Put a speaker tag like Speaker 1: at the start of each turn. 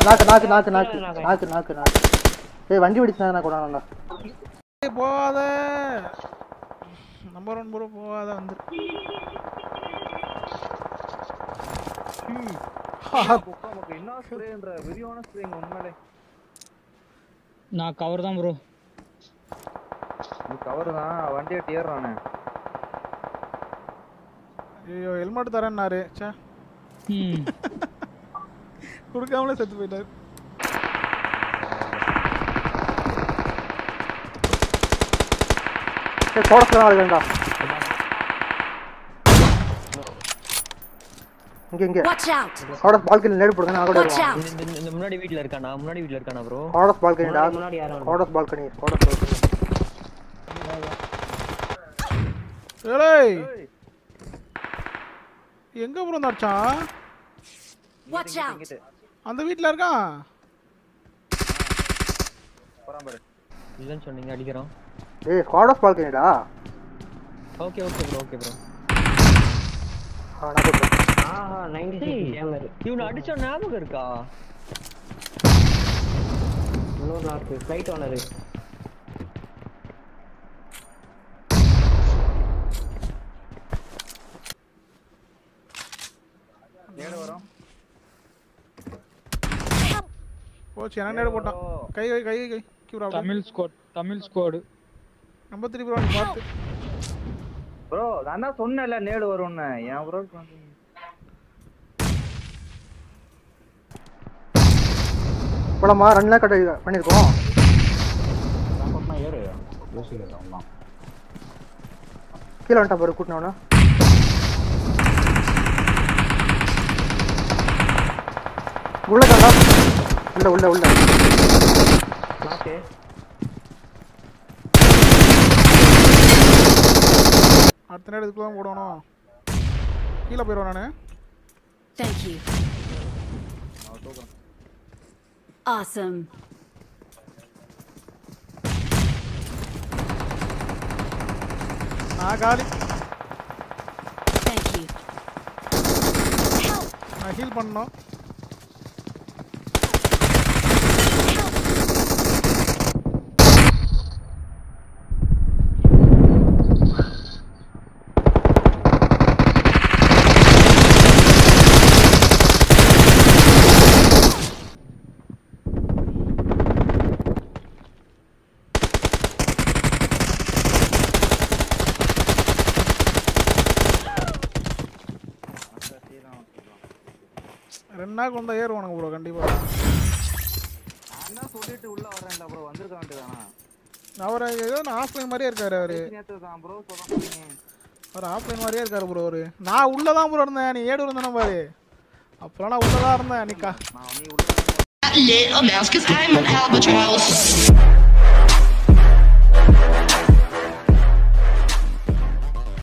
Speaker 1: நாக்கு நாக்கு நாக்கு நாக்கு நாக்கு நாக்கு நாக்கு ஏய் வண்டி வெடிச்சா நான் கூட வேண்டாம்
Speaker 2: ஏய், போகாத நம்பர் ஒன் ப்ரோ போகாத வந்து
Speaker 3: நமக்கு என்ன ஸ்ப்ரேன்ற விரிவான ஸ்ப்ரேங்க உண்மையிலே
Speaker 4: நான் கவர் தான் ப்ரோ
Speaker 3: இது கவர் தான் வண்டியை ஏறுறானே
Speaker 2: ஐயோ ஹெல்மெட் தரேன்னாரு சே
Speaker 4: ம்
Speaker 2: கொடுக்காமலே செத்து போயிட்டாரு
Speaker 1: ஏய் கோடஸ் தான் வருதுடா இங்க இங்க
Speaker 5: Watch out!
Speaker 1: கோடஸ் பால்கனி நேடு போடுங்க நான் கூட
Speaker 5: Watch
Speaker 1: வருவேன்
Speaker 5: out!
Speaker 6: இந்த- இந்த- இந்த முன்னாடி வீட்ல இருக்கானா முன்னாடி வீட்ல இருக்கானா ப்ரோ
Speaker 1: கோடஸ் பால்கனிடா
Speaker 7: முன்னாடி யாரும் இல்ல.
Speaker 1: கோடஸ் பால்கனி கோடஸ் பால்கனி
Speaker 2: ஏய் எங்க ப்ரோ நடிச்சான்
Speaker 5: Watch out!
Speaker 2: அந்த வீட்ல இருக்கான்
Speaker 3: பராமரி
Speaker 6: இல்லன்னு சொன்னீங்க அடிக்கிறோம்
Speaker 1: ஏய் கோடஸ் பால்கனிடா
Speaker 6: okay okay bro okay bro
Speaker 1: ஆ நான் போட்டேன்
Speaker 7: ஆஹா நைன்டி சிக்ஸ் கேமர்
Speaker 6: இவனை அடிச்ச ஞாபகம் இருக்கா
Speaker 7: இன்னொரு நாக்கு ஃப்ளைட் ஓனரு
Speaker 3: நேடு வரும்
Speaker 2: போச்சு எனக்கு நேடு போட்டான் கை கை கை கை கியூரா
Speaker 4: Tamil squad Tamil squad
Speaker 2: number three bro நீ பார்த்து
Speaker 3: ப்ரோ நான் தான் சொன்னேன்ல நேடு வரும்னு ஏன் ப்ரோ
Speaker 1: போலாமா ரன்லாம் கட்ட பண்ணியிருக்கோம்
Speaker 8: ஏறு யோசிக்கிறது அவன்தான்
Speaker 1: கீழே வந்துட்டான் பாரு கூட்டினவனா உள்ள தாண்டா உள்ள உள்ள உள்ள
Speaker 7: நாக்கு
Speaker 2: அடுத்த நேரம் இதுக்குள்ள தான் போடணும் கீழே போயிடுவேன் நான்
Speaker 5: Thank you. Awesome.
Speaker 2: நான் காலி
Speaker 5: Thank you.
Speaker 2: நான் ஹீல் பண்ணணும் ரெண்டு நாள் கொண்டு ஏறுவானுங்க ப்ரோ கண்டிப்பா
Speaker 3: நான் தான் சொல்லிட்டு உள்ள வரேன்ல ப்ரோ வந்திருக்க வேண்டியதானா
Speaker 2: அவர் ஏதோ நான் ஆஃப்லைன் மாதிரியே இருக்காரு அவரு
Speaker 3: நேற்று தான் ப்ரோ சொல்றேன்
Speaker 2: அவர் ஆஃப்லைன் மாதிரியே இருக்காரு ப்ரோ அவரு நான் உள்ளதான் ப்ரோ இருந்தேன் நீ ஏடு இருந்தேன பாரு அப்புறம் நான் உள்ளதான் இருந்தேன் நிக்கா
Speaker 3: நான் நீ உள்ள
Speaker 9: little mouse, cause I'm an albatross.